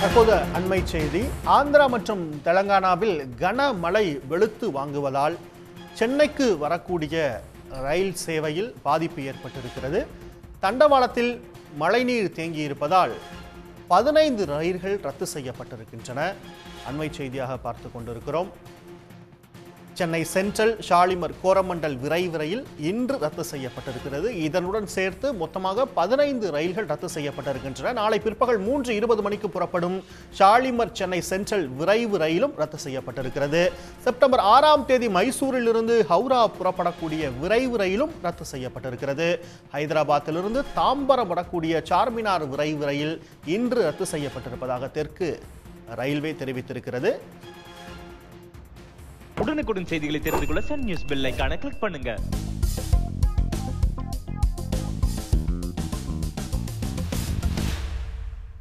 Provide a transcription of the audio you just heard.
தற்போது அண்மை செய்தி ஆந்திரா மற்றும் தெலங்கானாவில் கனமழை வெளுத்து வாங்குவதால் சென்னைக்கு வரக்கூடிய ரயில் சேவையில் பாதிப்பு ஏற்பட்டிருக்கிறது தண்டவாளத்தில் மழைநீர் தேங்கியிருப்பதால் பதினைந்து ரயில்கள் ரத்து செய்யப்பட்டிருக்கின்றன அண்மை செய்தியாக பார்த்து கொண்டிருக்கிறோம் சென்னை சென்ட்ரல் ஷாலிமர் கோரமண்டல் விரைவு ரயில் இன்று ரத்து செய்யப்பட்டிருக்கிறது இதனுடன் சேர்த்து மொத்தமாக பதினைந்து ரயில்கள் ரத்து செய்யப்பட்டிருக்கின்றன நாளை பிற்பகல் மூன்று இருபது மணிக்கு புறப்படும் ஷாலிமர் சென்னை சென்ட்ரல் விரைவு ரயிலும் ரத்து செய்யப்பட்டிருக்கிறது செப்டம்பர் ஆறாம் தேதி மைசூரிலிருந்து ஹவுரா புறப்படக்கூடிய விரைவு ரயிலும் ரத்து செய்யப்பட்டிருக்கிறது ஹைதராபாத்திலிருந்து தாம்பரம் வரக்கூடிய சார்மினார் விரைவு ரயில் இன்று ரத்து செய்யப்பட்டிருப்பதாக தெற்கு ரயில்வே தெரிவித்திருக்கிறது உடனுக்குடன் செய்திகளை தெரிந்து கொள்ள சன் நியூஸ் பெல் ஐகானை கிளிக் பண்ணுங்க